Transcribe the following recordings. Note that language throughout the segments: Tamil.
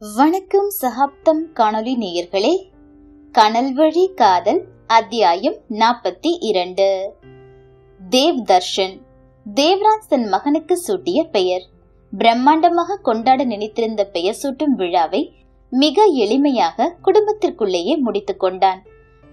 வணக்கம் சகாப்தம் காணொலி நேயர்களே கனல் வழி காதல் அத்தியாயம் நாற்பத்தி இரண்டு தேவ் தர்ஷன் தேவராஜ் தன் மகனுக்கு சூட்டிய பெயர் பிரம்மாண்டமாக கொண்டாட நினைத்திருந்த பெயர் சூட்டும் விழாவை மிக எளிமையாக குடும்பத்திற்குள்ளேயே முடித்துக் கொண்டான்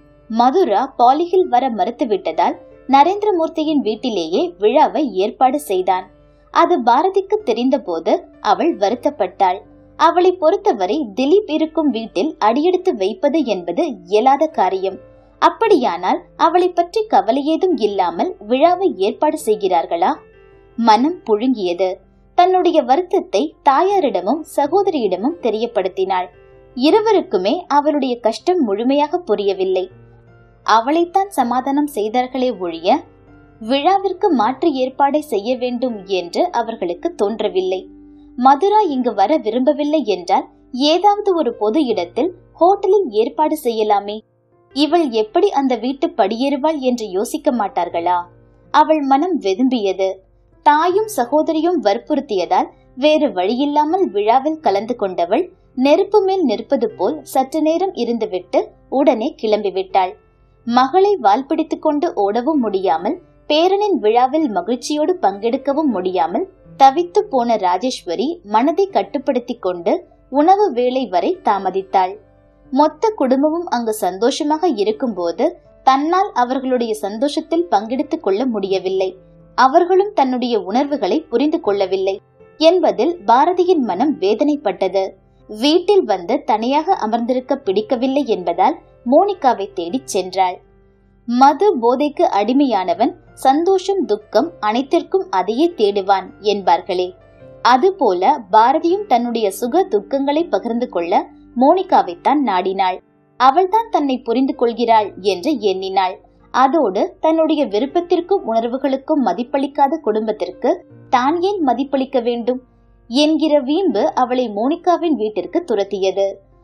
மதுரா பாலிகில் வர மறுத்துவிட்டதால் நரேந்திரமூர்த்தியின் வீட்டிலேயே விழாவை ஏற்பாடு செய்தான் அது பாரதிக்கு தெரிந்தபோது அவள் வருத்தப்பட்டாள் அவளை பொறுத்தவரை திலீப் இருக்கும் வீட்டில் அடியெடுத்து வைப்பது என்பது இயலாத காரியம் அப்படியானால் அவளை பற்றி கவலை ஏதும் இல்லாமல் விழாவை ஏற்பாடு செய்கிறார்களா மனம் புழுங்கியது தன்னுடைய வருத்தத்தை தாயாரிடமும் சகோதரியிடமும் தெரியப்படுத்தினாள் இருவருக்குமே அவளுடைய கஷ்டம் முழுமையாக புரியவில்லை அவளைத்தான் சமாதானம் செய்தார்களே ஒழிய விழாவிற்கு மாற்று ஏற்பாடை செய்ய வேண்டும் என்று அவர்களுக்கு தோன்றவில்லை மதுரா இங்கு வர விரும்பவில்லை என்றால் ஏதாவது ஒரு பொது இடத்தில் ஹோட்டலில் ஏற்பாடு செய்யலாமே இவள் எப்படி அந்த வீட்டு படியேறுவாள் என்று யோசிக்க மாட்டார்களா அவள் மனம் வெதும்பியது தாயும் சகோதரியும் வற்புறுத்தியதால் வேறு வழியில்லாமல் விழாவில் கலந்து கொண்டவள் நெருப்பு மேல் நிற்பது போல் சற்று நேரம் இருந்துவிட்டு உடனே கிளம்பிவிட்டாள் மகளை வால் பிடித்துக் கொண்டு ஓடவும் முடியாமல் பேரனின் விழாவில் மகிழ்ச்சியோடு பங்கெடுக்கவும் முடியாமல் தவித்து போன ராஜேஸ்வரி மனதை கட்டுப்படுத்திக் கொண்டு உணவு வேளை வரை தாமதித்தாள் மொத்த குடும்பமும் அங்கு சந்தோஷமாக இருக்கும்போது தன்னால் அவர்களுடைய சந்தோஷத்தில் பங்கெடுத்துக் கொள்ள முடியவில்லை அவர்களும் தன்னுடைய உணர்வுகளை புரிந்து கொள்ளவில்லை என்பதில் பாரதியின் மனம் வேதனைப்பட்டது வீட்டில் வந்து தனியாக அமர்ந்திருக்க பிடிக்கவில்லை என்பதால் மோனிகாவை தேடிச் சென்றாள் மது போதைக்கு அடிமையானவன் சந்தோஷம் துக்கம் அனைத்திற்கும் அதையே தேடுவான் என்பார்களே அதுபோல பாரதியும் தன்னுடைய சுக துக்கங்களை பகிர்ந்து கொள்ள மோனிகாவைத்தான் நாடினாள் அவள்தான் தன்னை புரிந்து கொள்கிறாள் என்று எண்ணினாள் அதோடு தன்னுடைய விருப்பத்திற்கும் உணர்வுகளுக்கும் மதிப்பளிக்காத குடும்பத்திற்கு தான் ஏன் மதிப்பளிக்க வேண்டும் என்கிற வீம்பு அவளை மோனிகாவின் வீட்டிற்கு துரத்தியது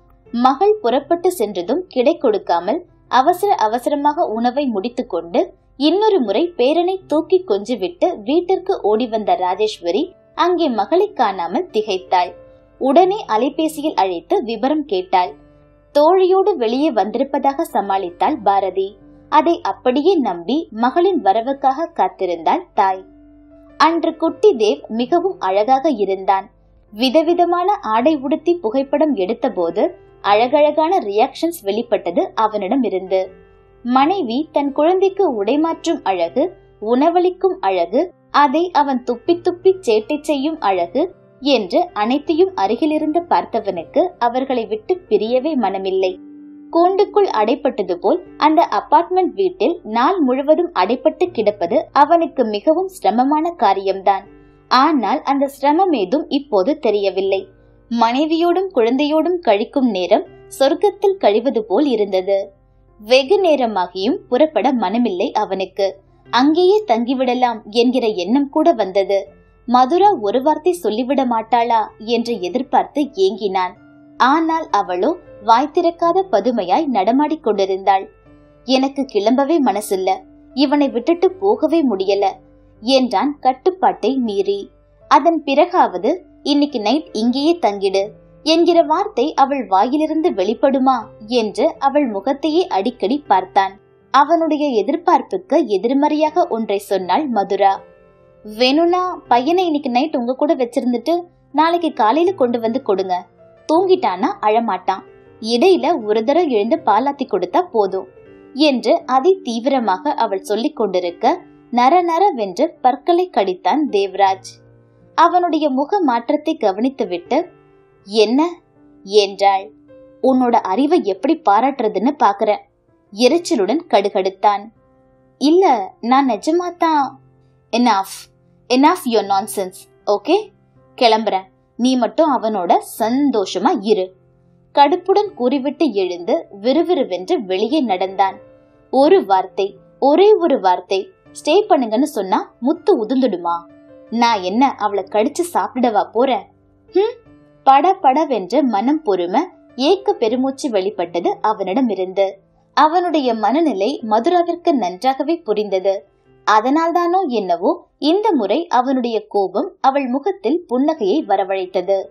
மகள் புறப்பட்டு சென்றதும் கிடை கொடுக்காமல் அவசர அவசரமாக உணவை முடித்துக்கொண்டு இன்னொரு முறை பேரனை தூக்கி கொஞ்சிவிட்டு வீட்டிற்கு ஓடி வந்த ராஜேஸ்வரி அங்கே மகளை காணாமல் திகைத்தாள் உடனே அலைபேசியில் அழைத்து விவரம் கேட்டாள் தோழியோடு வெளியே வந்திருப்பதாக சமாளித்தாள் பாரதி அதை அப்படியே நம்பி மகளின் வரவுக்காக காத்திருந்தாள் தாய் அன்று குட்டி தேவ் மிகவும் அழகாக இருந்தான் விதவிதமான ஆடை உடுத்தி புகைப்படம் எடுத்தபோது அழகழகான ரியாக்ஷன்ஸ் வெளிப்பட்டது அவனிடம் இருந்து மனைவி தன் குழந்தைக்கு உடைமாற்றும் அழகு உணவளிக்கும் அழகு அதை அவன் துப்பி துப்பி சேட்டை செய்யும் அழகு என்று அனைத்தையும் அருகிலிருந்து பார்த்தவனுக்கு அவர்களை விட்டு பிரியவே மனமில்லை கூண்டுக்குள் அடைப்பட்டது போல் அந்த அபார்ட்மெண்ட் வீட்டில் நாள் முழுவதும் அடைப்பட்டு கிடப்பது அவனுக்கு மிகவும் சிரமமான காரியம்தான் ஆனால் அந்த சிரமம் ஏதும் இப்போது தெரியவில்லை மனைவியோடும் குழந்தையோடும் கழிக்கும் நேரம் சொர்க்கத்தில் கழிவது போல் இருந்தது வெகு நேரமாகியும் புறப்பட மனமில்லை அவனுக்கு அங்கேயே தங்கிவிடலாம் என்கிற எண்ணம் கூட வந்தது மதுரா ஒரு வார்த்தை சொல்லிவிட மாட்டாளா என்று எதிர்பார்த்து ஏங்கினான் ஆனால் அவளோ வாய் திறக்காத பதுமையாய் நடமாடிக் கொண்டிருந்தாள் எனக்கு கிளம்பவே மனசில்ல இவனை விட்டுட்டு போகவே முடியல என்றான் கட்டுப்பாட்டை மீறி அதன் பிறகாவது இன்னைக்கு நைட் இங்கேயே தங்கிடு என்கிற வார்த்தை அவள் வாயிலிருந்து வெளிப்படுமா என்று அவள் முகத்தையே அடிக்கடி பார்த்தான் அவனுடைய எதிர்பார்ப்புக்கு எதிர்மறையாக ஒன்றை சொன்னாள் மதுரா வேணும்னா பையனை இன்னைக்கு நைட் உங்க கூட வச்சிருந்துட்டு நாளைக்கு காலையில கொண்டு வந்து கொடுங்க தூங்கிட்டானா அழமாட்டான் இடையில ஒரு தடவை எழுந்து பாலாத்தி கொடுத்தா போதும் என்று அதை தீவிரமாக அவள் சொல்லிக் கொண்டிருக்க நர நரவென்று பற்களை கடித்தான் தேவராஜ் அவனுடைய முக மாற்றத்தை கவனித்துவிட்டு என்ன என்றாள் உன்னோட அறிவை எப்படி பாராட்டுறதுன்னு பாக்குறேன் எரிச்சலுடன் கடுகடுத்தான் இல்ல நான் நிஜமாத்தான் enough enough your nonsense okay கிளம்புறேன் நீ மட்டும் அவனோட சந்தோஷமா இரு கடுப்புடன் கூறிவிட்டு எழுந்து விறுவிறுவென்று வெளியே நடந்தான் ஒரு வார்த்தை ஒரே ஒரு வார்த்தை ஸ்டே பண்ணுங்கன்னு சொன்னா முத்து உதிர்ந்துடுமா நான் என்ன அவளை கடிச்சு சாப்பிடவா போறேன் ஹம் பட படவென்று மனம் பொறும ஏக்க பெருமூச்சு வெளிப்பட்டது அவனிடமிருந்து அவனுடைய மனநிலை மதுராவிற்கு நன்றாகவே புரிந்தது அதனால்தானோ என்னவோ இந்த முறை அவனுடைய கோபம் அவள் முகத்தில் புன்னகையை வரவழைத்தது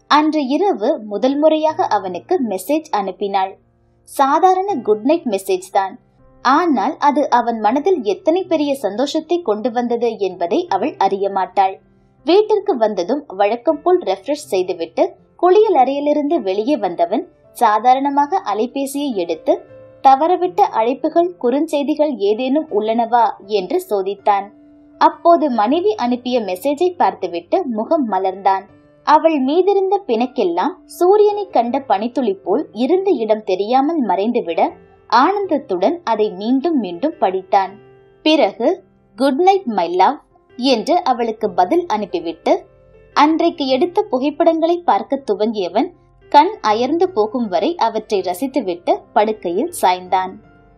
அன்று இரவு முதல் முறையாக அவனுக்கு மெசேஜ் அனுப்பினாள் சாதாரண குட் நைட் மெசேஜ் தான் ஆனால் அது அவன் மனதில் எத்தனை பெரிய சந்தோஷத்தை கொண்டு வந்தது என்பதை அவள் அறிய மாட்டாள் வீட்டிற்கு வந்ததும் வழக்கம் போல் ரெஃப்ரெஷ் செய்துவிட்டு குளியல் அறையிலிருந்து வெளியே வந்தவன் சாதாரணமாக அலைபேசியை எடுத்து தவறவிட்ட அழைப்புகள் குறுஞ்செய்திகள் ஏதேனும் உள்ளனவா என்று சோதித்தான் அப்போது மனைவி அனுப்பிய மெசேஜை பார்த்துவிட்டு முகம் மலர்ந்தான் அவள் மீதிருந்த பிணக்கெல்லாம் சூரியனை கண்ட பனித்துளி போல் இருந்த இடம் தெரியாமல் மறைந்துவிட ஆனந்தத்துடன் அதை மீண்டும் மீண்டும் படித்தான் பிறகு குட் நைட் மை லவ் என்று அவளுக்கு பதில் அனுப்பிவிட்டு அன்றைக்கு எடுத்த புகைப்படங்களை பார்க்க துவங்கியவன் கண் அயர்ந்து போகும் வரை அவற்றை ரசித்துவிட்டு படுக்கையில் சாய்ந்தான்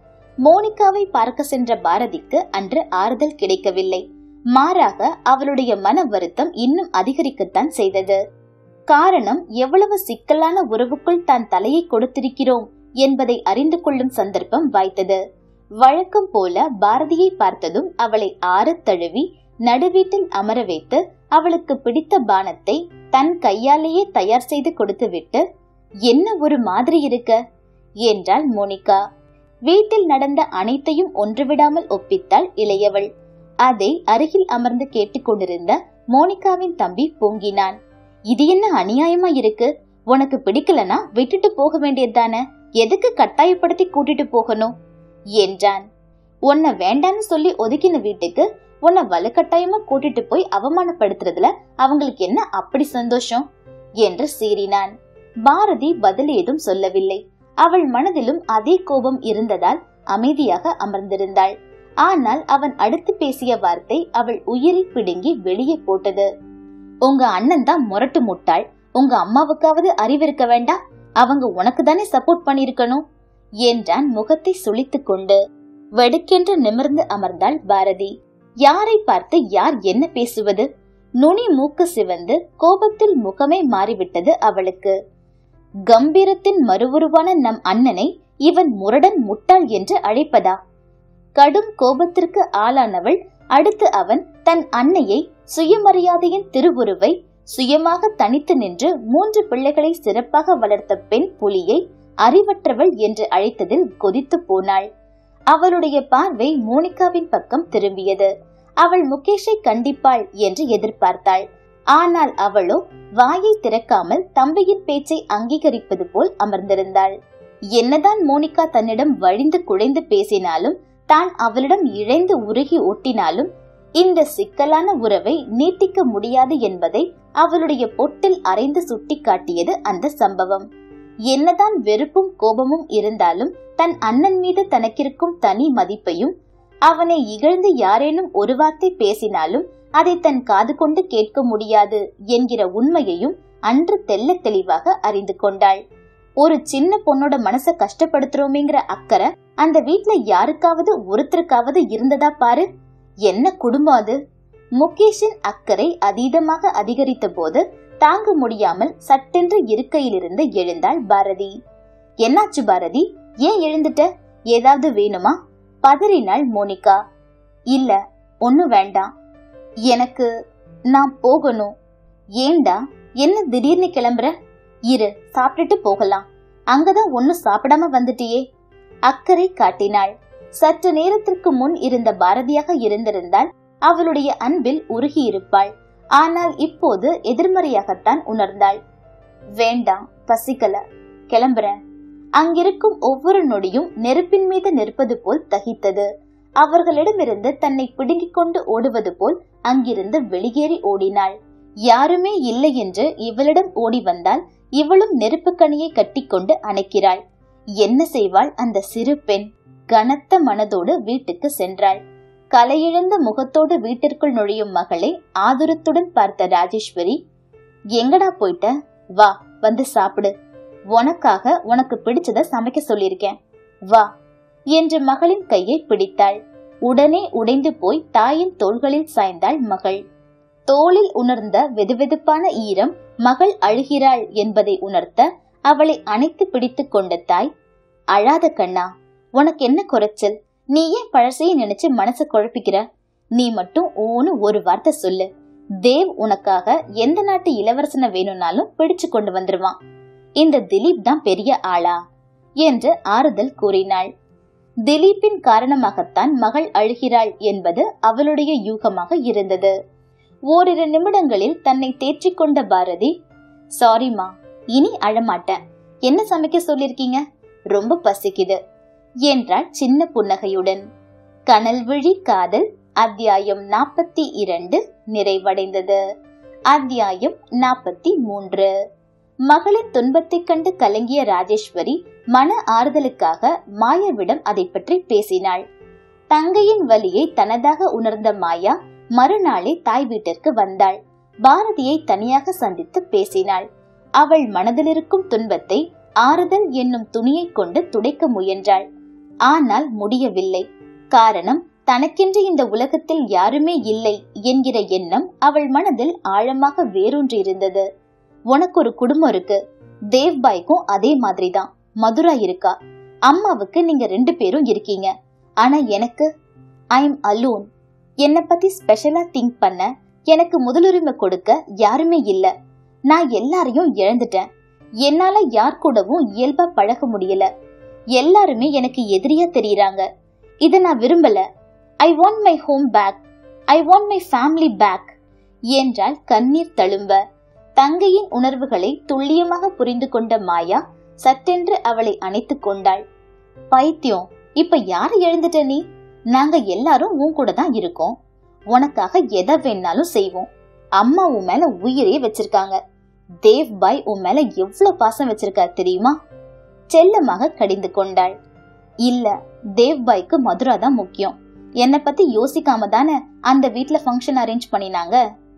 மோனிகாவை பார்க்க சென்ற பாரதிக்கு அன்று ஆறுதல் கிடைக்கவில்லை மாறாக அவளுடைய மன வருத்தம் இன்னும் அதிகரிக்கத்தான் செய்தது காரணம் எவ்வளவு சிக்கலான உறவுக்குள் தான் தலையை கொடுத்திருக்கிறோம் என்பதை அறிந்து கொள்ளும் சந்தர்ப்பம் வாய்த்தது வழக்கம் போல பாரதியை பார்த்ததும் அவளை ஆறத் தழுவி நடுவீட்டில் அமர வைத்து அவளுக்கு பிடித்த பானத்தை தன் கையாலேயே தயார் செய்து கொடுத்துவிட்டு என்ன ஒரு மாதிரி இருக்க என்றாள் மோனிகா வீட்டில் நடந்த அனைத்தையும் ஒன்றுவிடாமல் ஒப்பித்தாள் இளையவள் அதை அருகில் அமர்ந்து கேட்டுக்கொண்டிருந்த மோனிகாவின் தம்பி பொங்கினான் இது என்ன அநியாயமா இருக்கு உனக்கு பிடிக்கலனா விட்டுட்டு போக வேண்டியதுதானே எதுக்கு கட்டாயப்படுத்தி கூட்டிட்டு போகணும் என்றான் உன்னை வேண்டான்னு சொல்லி ஒதுக்கின வீட்டுக்கு உன்னை வலுக்கட்டாயமா கூட்டிட்டு போய் அவமானப்படுத்துறதுல அவங்களுக்கு என்ன அப்படி சந்தோஷம் என்று சீறினான் பாரதி பதில் ஏதும் சொல்லவில்லை அவள் மனதிலும் அதே கோபம் இருந்ததால் அமைதியாக அமர்ந்திருந்தாள் ஆனால் அவன் அடுத்து பேசிய வார்த்தை அவள் உயிரை பிடுங்கி வெளியே போட்டது உங்க அண்ணன் தான் முரட்டு முட்டாள் உங்க அம்மாவுக்காவது அறிவிருக்க வேண்டாம் அவங்க உனக்கு தானே சப்போர்ட் பண்ணிருக்கணும் என்றான் முகத்தை சுளித்துக் கொண்டு வெடுக்கென்று நிமிர்ந்து அமர்ந்தாள் பாரதி யாரை பார்த்து யார் என்ன பேசுவது நுனி மூக்கு சிவந்து கோபத்தில் முகமே மாறிவிட்டது அவளுக்கு கம்பீரத்தின் மறுவுருவான நம் அண்ணனை இவன் முரடன் முட்டாள் என்று அழைப்பதா கடும் கோபத்திற்கு ஆளானவள் அடுத்து அவன் தன் அன்னையை சுயமரியாதையின் திருவுருவை சுயமாக தனித்து நின்று மூன்று பிள்ளைகளை சிறப்பாக வளர்த்த பெண் புலியை அறிவற்றவள் என்று அழைத்ததில் கொதித்து போனாள் அவளுடைய பார்வை மோனிகாவின் பக்கம் திரும்பியது அவள் முகேஷை கண்டிப்பாள் என்று எதிர்பார்த்தாள் ஆனால் அவளோ வாயை திறக்காமல் தம்பியின் பேச்சை அங்கீகரிப்பது போல் அமர்ந்திருந்தாள் என்னதான் மோனிகா தன்னிடம் வழிந்து குழைந்து பேசினாலும் தான் அவளிடம் இழைந்து உருகி ஒட்டினாலும் இந்த சிக்கலான உறவை நீட்டிக்க முடியாது என்பதை அவளுடைய பொட்டில் அரைந்து சுட்டிக்காட்டியது அந்த சம்பவம் என்னதான் வெறுப்பும் கோபமும் இருந்தாலும் தன் அண்ணன் மீது தனக்கிருக்கும் தனி மதிப்பையும் அவனை இகழ்ந்து யாரேனும் ஒரு வார்த்தை பேசினாலும் அதை தன் காது கொண்டு கேட்க முடியாது என்கிற உண்மையையும் அன்று தெல்ல தெளிவாக அறிந்து கொண்டாள் ஒரு சின்ன பொண்ணோட மனச கஷ்டப்படுத்துறோமேங்கிற அக்கறை அந்த வீட்ல யாருக்காவது ஒருத்தருக்காவது இருந்ததா பாரு என்ன குடும்பம் அது முகேஷின் அக்கறை அதீதமாக அதிகரித்த போது தாங்க முடியாமல் சட்டென்று இருக்கையிலிருந்து எழுந்தாள் பாரதி என்னாச்சு பாரதி ஏன் எழுந்துட்ட ஏதாவது வேணுமா பதறினாள் மோனிகா இல்ல ஒண்ணு வேண்டாம் எனக்கு நான் போகணும் ஏண்டா என்ன திடீர்னு கிளம்புற இரு சாப்பிட்டுட்டு போகலாம் அங்கதான் ஒன்னும் சாப்பிடாம வந்துட்டியே அக்கறை காட்டினாள் சற்று நேரத்திற்கு முன் இருந்த பாரதியாக இருந்திருந்தால் அவளுடைய அன்பில் உருகி இருப்பாள் ஆனால் இப்போது எதிர்மறையாகத்தான் உணர்ந்தாள் வேண்டாம் பசிக்கல கிளம்புறேன் அங்கிருக்கும் ஒவ்வொரு நொடியும் நெருப்பின் மீது நிற்பது போல் தகித்தது அவர்களிடமிருந்து தன்னை பிடுங்கிக் கொண்டு ஓடுவது போல் அங்கிருந்து வெளியேறி ஓடினாள் யாருமே இல்லை என்று இவளிடம் ஓடி வந்தால் இவளும் நெருப்பு கனியை கட்டிக்கொண்டு அணைக்கிறாள் என்ன செய்வாள் அந்த சிறு பெண் கனத்த மனதோடு வீட்டுக்கு சென்றாள் கலையிழந்த முகத்தோடு வீட்டிற்குள் நுழையும் மகளை ஆதுரத்துடன் பார்த்த ராஜேஸ்வரி எங்கடா போயிட்ட வா வந்து சாப்பிடு உனக்காக உனக்கு பிடிச்சத சமைக்க சொல்லியிருக்கேன் வா என்று மகளின் கையை பிடித்தாள் உடனே உடைந்து போய் தாயின் தோள்களில் சாய்ந்தாள் மகள் தோளில் உணர்ந்த வெதுவெதுப்பான ஈரம் மகள் அழுகிறாள் என்பதை உணர்த்த அவளை அணைத்து பிடித்து கொண்ட தாய் அழாத கண்ணா உனக்கு என்ன குறைச்சல் நீ ஏன் பழசையை நினைச்சு மனச குழப்பிக்கிற நீ மட்டும் ஓன்னு ஒரு வார்த்தை சொல்லு தேவ் உனக்காக எந்த நாட்டு இளவரசனை வேணும்னாலும் பிடிச்சு கொண்டு வந்துருவான் இந்த திலீப் தான் பெரிய ஆளா என்று ஆறுதல் கூறினாள் திலீப்பின் காரணமாகத்தான் மகள் அழுகிறாள் என்பது அவளுடைய யூகமாக இருந்தது ஓரிரு நிமிடங்களில் தன்னை தேற்றிக் கொண்ட பாரதி சாரிமா இனி அழமாட்டேன் என்ன சமைக்க சொல்லிருக்கீங்க ரொம்ப பசிக்குது என்றாள் சின்ன புன்னகையுடன் கனல்விழி காதல் அத்தியாயம் நாற்பத்தி இரண்டு நிறைவடைந்தது அத்தியாயம் நாற்பத்தி மூன்று மகளின் துன்பத்தைக் கண்டு கலங்கிய ராஜேஸ்வரி மன ஆறுதலுக்காக மாயாவிடம் அதை பற்றி பேசினாள் தங்கையின் வலியை தனதாக உணர்ந்த மாயா மறுநாளே தாய் வீட்டிற்கு வந்தாள் பாரதியை தனியாக சந்தித்து பேசினாள் அவள் மனதிலிருக்கும் துன்பத்தை ஆறுதல் என்னும் துணியை கொண்டு துடைக்க முயன்றாள் ஆனால் முடியவில்லை காரணம் தனக்கென்று இந்த உலகத்தில் யாருமே இல்லை என்கிற எண்ணம் அவள் மனதில் ஆழமாக வேரூன்றியிருந்தது உனக்கு ஒரு குடும்பம் இருக்கு தேவ்பாய்க்கும் அதே மாதிரிதான் மதுரா இருக்கா அம்மாவுக்கு நீங்க ரெண்டு பேரும் இருக்கீங்க ஆனா எனக்கு ஐ எம் அலோன் என்னை பத்தி ஸ்பெஷலா திங்க் பண்ண எனக்கு முதலுரிமை கொடுக்க யாருமே இல்ல நான் எல்லாரையும் இழந்துட்டேன் என்னால யார் கூடவும் இயல்பா பழக முடியல எல்லாருமே எனக்கு எதிரியா தெரியறாங்க இத நான் விரும்பல I want my home back I want my family back என்றால் கண்ணீர் தழும்ப தங்கையின் உணர்வுகளை துல்லியமாக புரிந்து கொண்ட மாயா சட்டென்று அவளை அணைத்துக் கொண்டாள் பைத்தியம் இப்ப யாரை எழுந்துட்ட நீ நாங்க எல்லாரும் உன் கூட தான் இருக்கோம் உனக்காக எதை வேணாலும் செய்வோம் அம்மா உன் மேல உயிரே வச்சிருக்காங்க தேவ் பாய் உன் மேல எவ்வளவு பாசம் வச்சிருக்கார் தெரியுமா செல்லமாக கடிந்து கொண்டாள் இல்ல தேவ் பாய்க்கு மதுரா தான் முக்கியம் என்னை பத்தி யோசிக்காம தானே அந்த வீட்ல ஃபங்க்ஷன் அரேஞ்ச் பண்ணினாங்க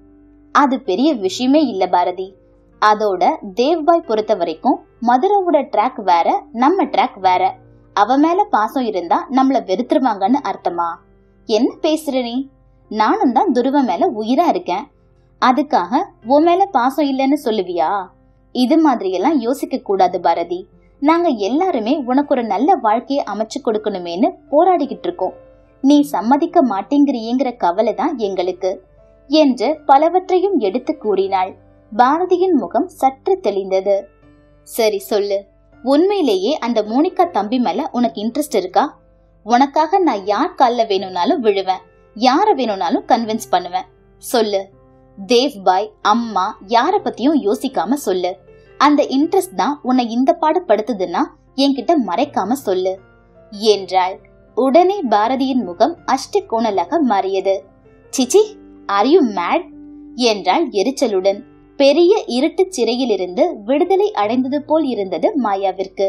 அது பெரிய விஷயமே இல்ல பாரதி அதோட தேவ்பாய் பொறுத்த வரைக்கும் மதுராவோட ட்ராக் வேற நம்ம ட்ராக் வேற அவ மேல பாசம் இருந்தா நம்மள வெறுத்துருவாங்கன்னு அர்த்தமா என்ன பேசுற நீ நானும் தான் துருவ மேல உயிரா இருக்கேன் அதுக்காக உன் மேல பாசம் இல்லைன்னு சொல்லுவியா இது மாதிரி எல்லாம் யோசிக்க கூடாது பாரதி நாங்க எல்லாருமே உனக்கு ஒரு நல்ல வாழ்க்கையை அமைச்சு கொடுக்கணுமேனு போராடிக்கிட்டு இருக்கோம் நீ சம்மதிக்க மாட்டேங்கிறியேங்கிற கவலை தான் எங்களுக்கு என்று பலவற்றையும் எடுத்து கூறினாள் பாரதியின் முகம் சற்று தெளிந்தது சரி சொல்லு உண்மையிலேயே அந்த மோனிகா தம்பி மேல உனக்கு இன்ட்ரெஸ்ட் இருக்கா உனக்காக நான் யார் கால்ல வேணும்னாலும் விழுவேன் யார வேணும்னாலும் கன்வின்ஸ் பண்ணுவேன் சொல்லு தேவ் பாய் அம்மா யார பத்தியும் யோசிக்காம சொல்லு அந்த இன்ட்ரெஸ்ட் தான் உன்னை இந்த பாடுபடுத்துதுன்னா என்கிட்ட மறைக்காம சொல்லு என்றாள் உடனே பாரதியின் முகம் அஷ்ட கோணலாக மாறியது சிச்சி ஆர் யூ மேட் என்றாள் எரிச்சலுடன் பெரிய இருட்டுச் சிறையிலிருந்து விடுதலை அடைந்தது போல் இருந்தது மாயாவிற்கு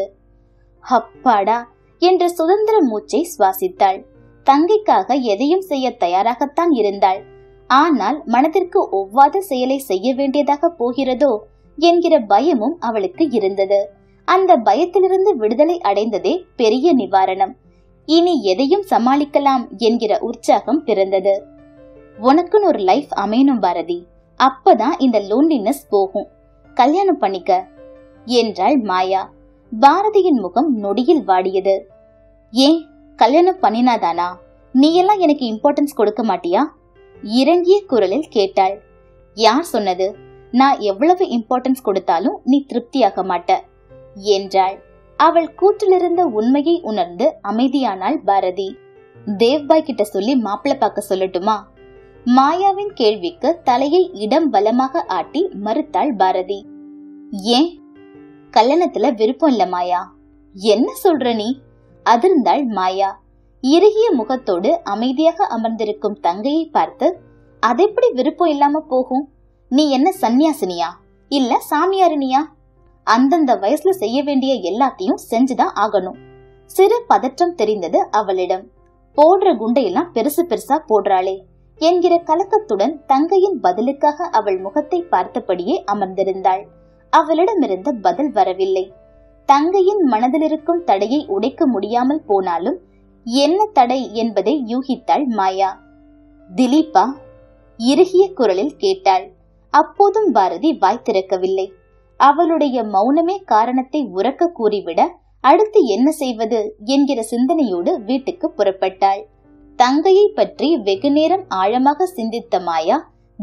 அப்பாடா என்ற சுதந்திர மூச்சை சுவாசித்தாள் தங்கைக்காக எதையும் செய்ய தயாராகத்தான் இருந்தாள் ஆனால் மனதிற்கு ஒவ்வாத செயலை செய்ய வேண்டியதாக போகிறதோ என்கிற பயமும் அவளுக்கு இருந்தது அந்த பயத்திலிருந்து விடுதலை அடைந்ததே பெரிய நிவாரணம் இனி எதையும் சமாளிக்கலாம் என்கிற உற்சாகம் பிறந்தது உனக்குன்னு ஒரு லைஃப் அமையணும் பாரதி அப்பதான் இந்த லோன்லினஸ் போகும் கல்யாணம் பண்ணிக்க என்றாள் மாயா பாரதியின் முகம் நொடியில் வாடியது ஏன் கல்யாணம் பண்ணினாதானா நீ எல்லாம் எனக்கு இம்பார்ட்டன்ஸ் கொடுக்க மாட்டியா இறங்கிய குரலில் கேட்டாள் யார் சொன்னது நான் எவ்வளவு இம்பார்ட்டன்ஸ் கொடுத்தாலும் நீ திருப்தியாக மாட்ட என்றாள் அவள் கூற்றிலிருந்த உண்மையை உணர்ந்து அமைதியானாள் பாரதி தேவ்பாய் கிட்ட சொல்லி மாப்பிள்ள பார்க்க சொல்லட்டுமா மாயாவின் கேள்விக்கு தலையை இடம் வலமாக ஆட்டி மறுத்தாள் பாரதி ஏன் கல்யாணத்துல விருப்பம் இல்ல மாயா என்ன சொல்ற நீ அதிர்ந்தாள் மாயா இறுகிய முகத்தோடு அமைதியாக அமர்ந்திருக்கும் தங்கையை பார்த்து அதெப்படி விருப்பம் இல்லாம போகும் நீ என்ன சந்நியாசினியா இல்ல சாமியாரினியா அந்தந்த வயசுல செய்ய வேண்டிய எல்லாத்தையும் செஞ்சுதான் ஆகணும் சிறு பதற்றம் தெரிந்தது அவளிடம் போடுற குண்டையெல்லாம் பெருசு பெருசா போடுறாளே என்கிற கலக்கத்துடன் தங்கையின் பதிலுக்காக அவள் முகத்தை பார்த்தபடியே அமர்ந்திருந்தாள் அவளிடமிருந்த பதில் வரவில்லை தங்கையின் மனதிலிருக்கும் தடையை உடைக்க முடியாமல் போனாலும் என்ன தடை என்பதை யூகித்தாள் மாயா திலீப்பா இறுகிய குரலில் கேட்டாள் அப்போதும் பாரதி வாய் திறக்கவில்லை அவளுடைய மௌனமே காரணத்தை உறக்க கூறிவிட அடுத்து என்ன செய்வது என்கிற சிந்தனையோடு வீட்டுக்கு புறப்பட்டாள் தங்கையை பற்றி வெகு நேரம் ஆழமாக சிந்தித்த மாயா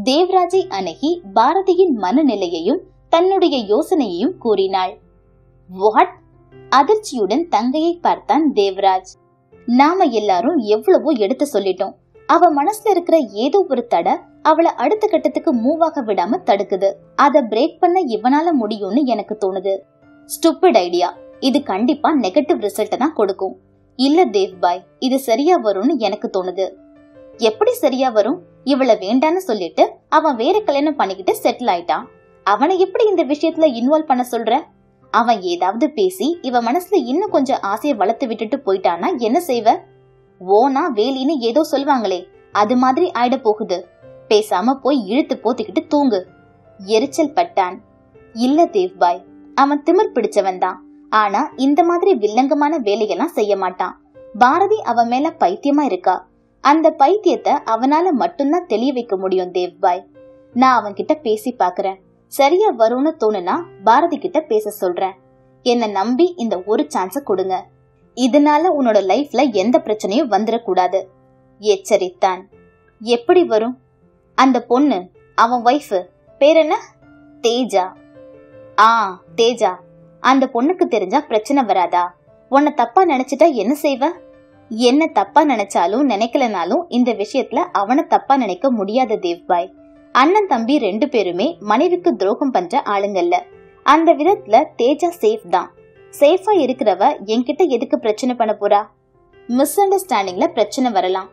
தேவராஜை அணுகி பாரதியின் மனநிலையையும் தன்னுடைய யோசனையையும் கூறினாள் வாட் அதிர்ச்சியுடன் தங்கையை பார்த்தான் தேவராஜ் நாம எல்லாரும் எவ்வளவோ எடுத்து சொல்லிட்டோம் அவ மனசுல இருக்கிற ஏதோ ஒரு தடை அவளை அடுத்த கட்டத்துக்கு மூவ் ஆக விடாம தடுக்குது அத பிரேக் பண்ண இவனால முடியும்னு எனக்கு தோணுது ஸ்டூபிட் ஐடியா இது கண்டிப்பா நெகட்டிவ் ரிசல்ட் தான் கொடுக்கும் இல்ல தேவ் பாய் இது சரியா வரும்னு எனக்கு தோணுது எப்படி சரியா வரும் இவள வேண்டான்னு சொல்லிட்டு அவன் வேற கல்யாணம் பண்ணிக்கிட்டு செட்டில் ஆயிட்டான் அவனை எப்படி இந்த விஷயத்துல இன்வால்வ் பண்ண சொல்ற அவன் ஏதாவது பேசி இவ மனசுல இன்னும் கொஞ்சம் ஆசையை வளர்த்து விட்டுட்டு போயிட்டானா என்ன செய்வ ஓனா வேலின்னு ஏதோ சொல்வாங்களே அது மாதிரி ஆயிட போகுது பேசாம போய் இழுத்து போத்திக்கிட்டு தூங்கு எரிச்சல் பட்டான் இல்ல தேவ்பாய் அவன் திமிர் பிடிச்சவன் தான் ஆனா இந்த மாதிரி வில்லங்கமான வேலையெல்லாம் செய்ய மாட்டான் பாரதி அவன் மேல பைத்தியமா இருக்கா அந்த பைத்தியத்தை அவனால மட்டும்தான் தெளிய வைக்க முடியும் தேவ்பாய் நான் அவன் கிட்ட பேசி பாக்குறேன் சரியா வரும்னு தோணுனா பாரதி கிட்ட பேச சொல்றேன் என்ன நம்பி இந்த ஒரு சான்ஸ கொடுங்க இதனால உன்னோட லைஃப்ல எந்த பிரச்சனையும் வந்துடக்கூடாது எச்சரித்தான் எப்படி வரும் அந்த பொண்ணு அவன் ஒய்ஃப் பேர் என்ன தேஜா ஆ தேஜா அந்த பொண்ணுக்கு தெரிஞ்சா பிரச்சனை வராதா உன்னை தப்பா நினைச்சிட்டா என்ன செய்வ என்ன தப்பா நினைச்சாலும் நினைக்கலனாலும் இந்த விஷயத்துல அவனை தப்பா நினைக்க முடியாத தேவ்பாய் அண்ணன் தம்பி ரெண்டு பேருமே மனைவிக்கு துரோகம் பண்ற ஆளுங்கல்ல அந்த விதத்துல தேஜா சேஃப் தான் சேஃபா இருக்கிறவ என்கிட்ட எதுக்கு பிரச்சனை பண்ண போறா மிஸ் அண்டர்ஸ்டாண்டிங்ல பிரச்சனை வரலாம்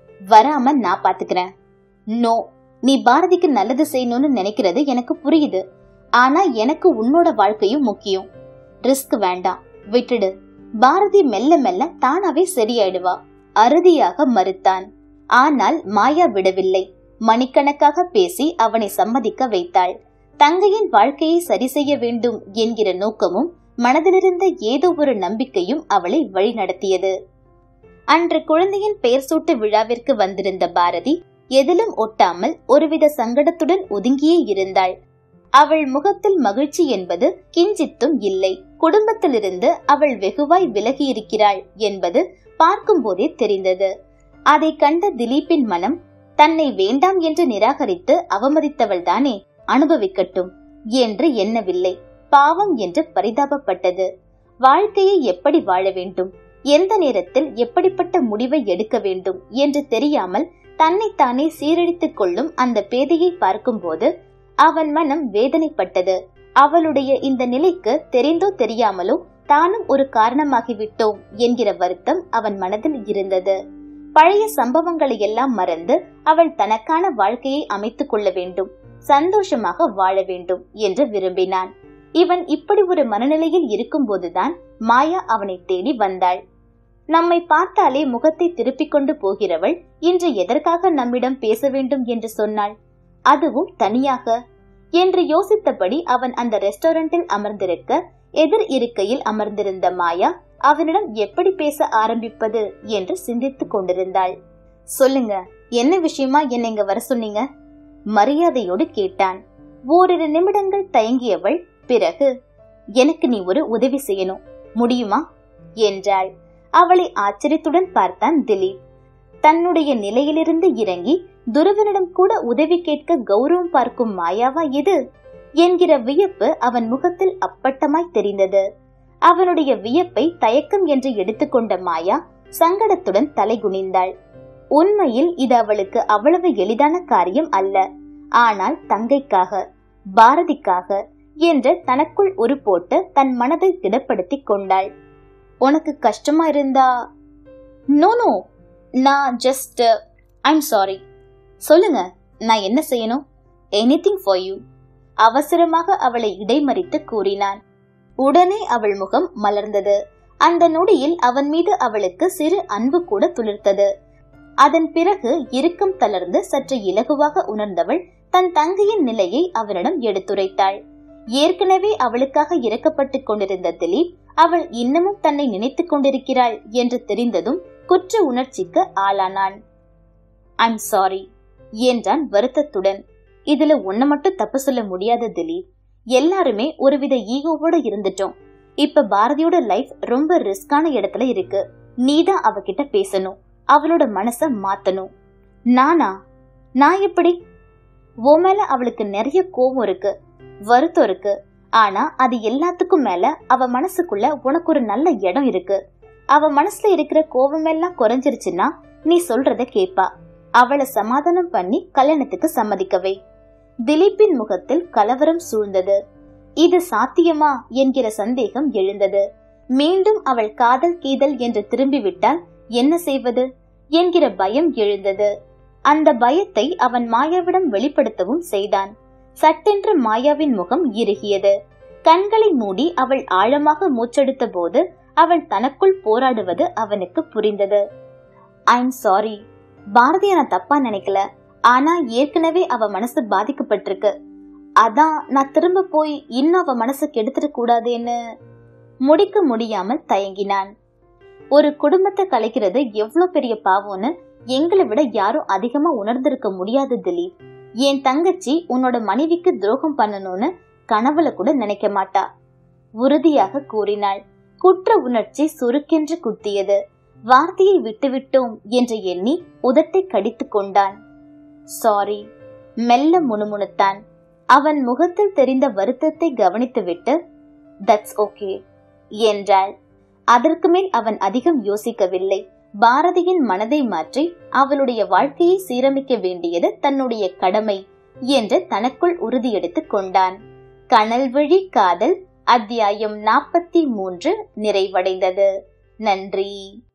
வராம நான் பாத்துக்கிறேன் நோ நீ பாரதிக்கு நல்லது செய்யணும்னு நினைக்கிறது எனக்கு புரியுது ஆனா எனக்கு உன்னோட வாழ்க்கையும் முக்கியம் ரிஸ்க் வேண்டாம் விட்டுடு பாரதி மெல்ல மெல்ல தானாவே சரியாயிடுவா அறுதியாக மறுத்தான் ஆனால் மாயா விடவில்லை மணிக்கணக்காக பேசி அவனை சம்மதிக்க வைத்தாள் தங்கையின் வாழ்க்கையை சரி செய்ய வேண்டும் என்கிற நோக்கமும் மனதிலிருந்த ஏதோ ஒரு நம்பிக்கையும் அவளை வழிநடத்தியது அன்று குழந்தையின் பெயர் சூட்டு விழாவிற்கு வந்திருந்த பாரதி எதிலும் ஒட்டாமல் ஒருவித சங்கடத்துடன் ஒதுங்கியே இருந்தாள் அவள் முகத்தில் மகிழ்ச்சி என்பது கிஞ்சித்தும் இல்லை குடும்பத்திலிருந்து அவள் வெகுவாய் விலகியிருக்கிறாள் என்பது பார்க்கும்போதே தெரிந்தது அதை கண்ட திலீப்பின் மனம் தன்னை வேண்டாம் என்று நிராகரித்து அவமதித்தவள் தானே அனுபவிக்கட்டும் என்று எண்ணவில்லை பாவம் என்று பரிதாபப்பட்டது வாழ்க்கையை எப்படி வாழ வேண்டும் எந்த நேரத்தில் எப்படிப்பட்ட முடிவை எடுக்க வேண்டும் என்று தெரியாமல் தன்னைத்தானே சீரழித்துக் கொள்ளும் அந்த பேதையை பார்க்கும்போது அவன் மனம் வேதனைப்பட்டது அவளுடைய இந்த நிலைக்கு தெரிந்தோ தெரியாமலோ தானும் ஒரு காரணமாகிவிட்டோம் என்கிற வருத்தம் அவன் மனதில் இருந்தது பழைய சம்பவங்களை எல்லாம் மறந்து அவள் தனக்கான வாழ்க்கையை அமைத்துக் கொள்ள வேண்டும் சந்தோஷமாக வாழ வேண்டும் என்று விரும்பினான் இவன் இப்படி ஒரு மனநிலையில் இருக்கும்போதுதான் மாயா அவனை தேடி வந்தாள் நம்மை பார்த்தாலே முகத்தை திருப்பிக் கொண்டு போகிறவள் இன்று எதற்காக நம்மிடம் பேச வேண்டும் என்று சொன்னாள் அதுவும் தனியாக என்று யோசித்தபடி அவன் அந்த ரெஸ்டாரண்டில் அமர்ந்திருக்க எதிர் இருக்கையில் அமர்ந்திருந்த மாயா அவனிடம் எப்படி பேச ஆரம்பிப்பது என்று சிந்தித்துக் கொண்டிருந்தாள் சொல்லுங்க என்ன விஷயமா என்ன இங்க வர சொன்னீங்க மரியாதையோடு கேட்டான் ஓரிரு நிமிடங்கள் தயங்கியவள் பிறகு எனக்கு நீ ஒரு உதவி செய்யணும் முடியுமா என்றாள் அவளை ஆச்சரியத்துடன் பார்த்தான் திலீப் தன்னுடைய நிலையிலிருந்து இறங்கி துருவனிடம் கூட உதவி கேட்க கௌரவம் பார்க்கும் மாயாவா இது என்கிற வியப்பு அவன் முகத்தில் அப்பட்டமாய் தெரிந்தது அவனுடைய வியப்பை தயக்கம் என்று எடுத்துக்கொண்ட மாயா சங்கடத்துடன் தலைகுனிந்தாள் உண்மையில் இது அவளுக்கு அவ்வளவு எளிதான காரியம் அல்ல ஆனால் தங்கைக்காக பாரதிக்காக என்று தனக்குள் ஒரு போட்டு தன் மனதை திடப்படுத்திக் கொண்டாள் உனக்கு கஷ்டமா இருந்தா நோ நோ நான் ஜஸ்ட் ஐம் சாரி சொல்லுங்க நான் என்ன செய்யணும் எனிதிங் ஃபார் யூ அவசரமாக அவளை இடைமறித்து கூறினான் உடனே அவள் முகம் மலர்ந்தது அந்த நொடியில் அவன் மீது அவளுக்கு சிறு அன்பு கூட துளிர்த்தது அதன் பிறகு இறுக்கம் தளர்ந்து சற்று இலகுவாக உணர்ந்தவள் தன் தங்கையின் நிலையை அவனிடம் எடுத்துரைத்தாள் ஏற்கனவே அவளுக்காக இறக்கப்பட்டுக் கொண்டிருந்த திலீப் அவள் இன்னமும் தன்னை நினைத்துக் கொண்டிருக்கிறாள் என்று தெரிந்ததும் குற்ற உணர்ச்சிக்கு ஆளானான் ஐம் சாரி என்றான் வருத்தத்துடன் இதுல உன்னை மட்டும் தப்பு சொல்ல முடியாத திலீப் எல்லாருமே ஒருவித ஈகோவோட இருந்துட்டோம் இப்ப பாரதியோட லைஃப் ரொம்ப ரிஸ்கான இடத்துல இருக்கு நீதான் அவகிட்ட பேசணும் அவளோட மனச மாத்தணும் நானா நான் எப்படி உன் மேல அவளுக்கு நிறைய கோவம் இருக்கு வருத்தம் இருக்கு ஆனா அது எல்லாத்துக்கும் மேல அவ மனசுக்குள்ள உனக்கு ஒரு நல்ல இடம் இருக்கு அவ மனசுல இருக்கிற கோபம் எல்லாம் குறைஞ்சிருச்சுன்னா நீ சொல்றத கேப்பா அவளை சமாதானம் பண்ணி கல்யாணத்துக்கு சம்மதிக்கவே திலீப்பின் முகத்தில் கலவரம் சூழ்ந்தது இது சாத்தியமா என்கிற சந்தேகம் எழுந்தது மீண்டும் அவள் காதல் கீதல் என்று திரும்பிவிட்டால் என்ன செய்வது என்கிற பயம் எழுந்தது அந்த பயத்தை அவன் மாயாவிடம் வெளிப்படுத்தவும் செய்தான் சட்டென்று மாயாவின் முகம் இறுகியது கண்களை மூடி அவள் ஆழமாக மூச்செடுத்த போது அவள் தனக்குள் போராடுவது அவனுக்கு புரிந்தது ஐம் சாரி பாரதிய நான் தப்பா நினைக்கல ஆனா ஏற்கனவே அவ மனசு பாதிக்கப்பட்டிருக்கு அதான் நான் திரும்ப போய் இன்னும் அவ மனசு கெடுத்துட கூடாதுன்னு முடிக்க முடியாமல் தயங்கினான் ஒரு குடும்பத்தை கலைக்கிறது எவ்வளவு பெரிய பாவம்னு எங்களை விட யாரும் அதிகமா உணர்ந்திருக்க முடியாது திலீப் என் தங்கச்சி உன்னோட மனைவிக்கு துரோகம் பண்ணணும்னு கனவுல கூட நினைக்க மாட்டா உறுதியாக கூறினாள் குற்ற உணர்ச்சி சுருக்கென்று குத்தியது வார்த்தையை விட்டுவிட்டோம் என்று எண்ணி உதட்டை கடித்து கொண்டான் சாரி மெல்ல முணுமுணுத்தான் அவன் முகத்தில் தெரிந்த வருத்தத்தை கவனித்துவிட்டு தட்ஸ் ஓகே என்றாள் அதற்கு மேல் அவன் அதிகம் யோசிக்கவில்லை பாரதியின் மனதை மாற்றி அவளுடைய வாழ்க்கையை சீரமைக்க வேண்டியது தன்னுடைய கடமை என்று தனக்குள் உறுதியெடுத்துக் கொண்டான் கனல்வழி காதல் அத்தியாயம் நாற்பத்தி மூன்று நிறைவடைந்தது நன்றி